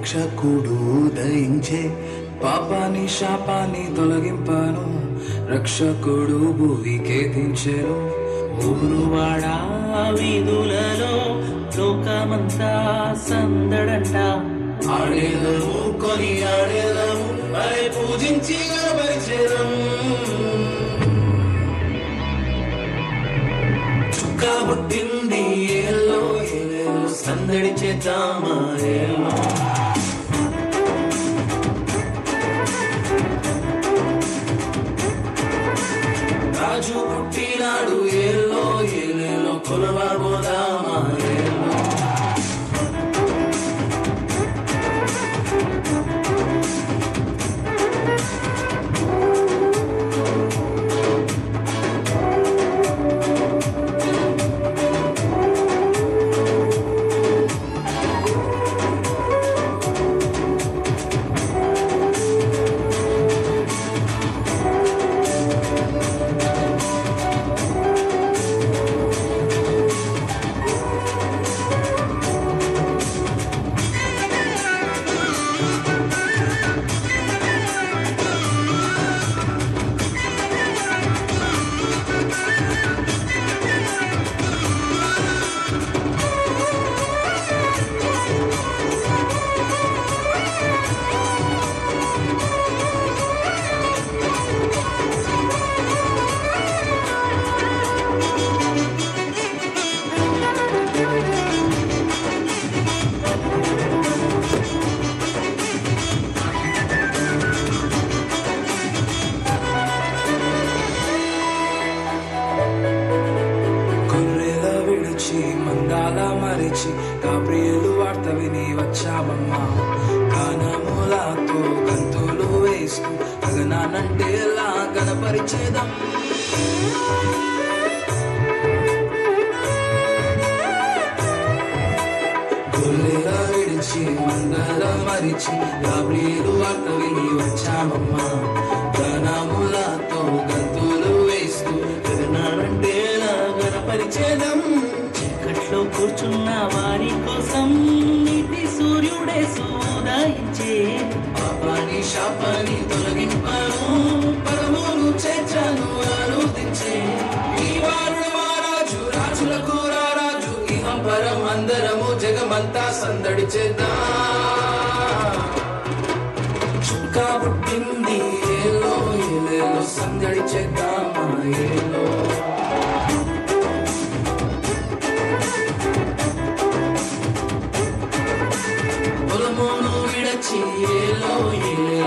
రక్షకుడు ఉదయించే పాపాని శాపాన్ని తొలగింపాను రక్షకుడు భూమికే దించెను ఊరువాడా వీధులలో లోకమంతా సందడంట ఆడేదము కొని ఆడేదము అరే పూజించి గణపరిచేదము చుక్క పుట్టింది ఏలో ఏలో సందడి చేద్దామా ఏలో రాజు పుట్టినాడు ఏలో ఏలేలో కొలవబోదామా ఏలో కొర్రెల విడిచి మందాల మరిచి గాబ్రియలు వార్త విని వచ్చామమ్మా గానములతో గంతులు వేస్తూ గగనానంటేలా గణపరిచేదం గొర్రెల విడిచి మందాల మరిచి గాబ్రియలు వార్త విని వచ్చామమ్మా గానములతో గంతులు వేస్తూ గగనానంటేలా గణపరిచేదం చీకట్లో కూర్చున్న వారి కోసం నీటి సూర్యుడే సూదయించే పాపాని శాపాని తొలగింపాను పరమును చేర్చాను ఆలోచించే ఈ వారుడు మా రాజు రాజులకు రాజు ఇహం పరం అందరము జగమంతా సందడి చేద్దాం చుక్క పుట్టింది ఏలో ఏలేలో సందడి చేద్దామా ఏలో పొలమును విడచి ఏలో ఏలో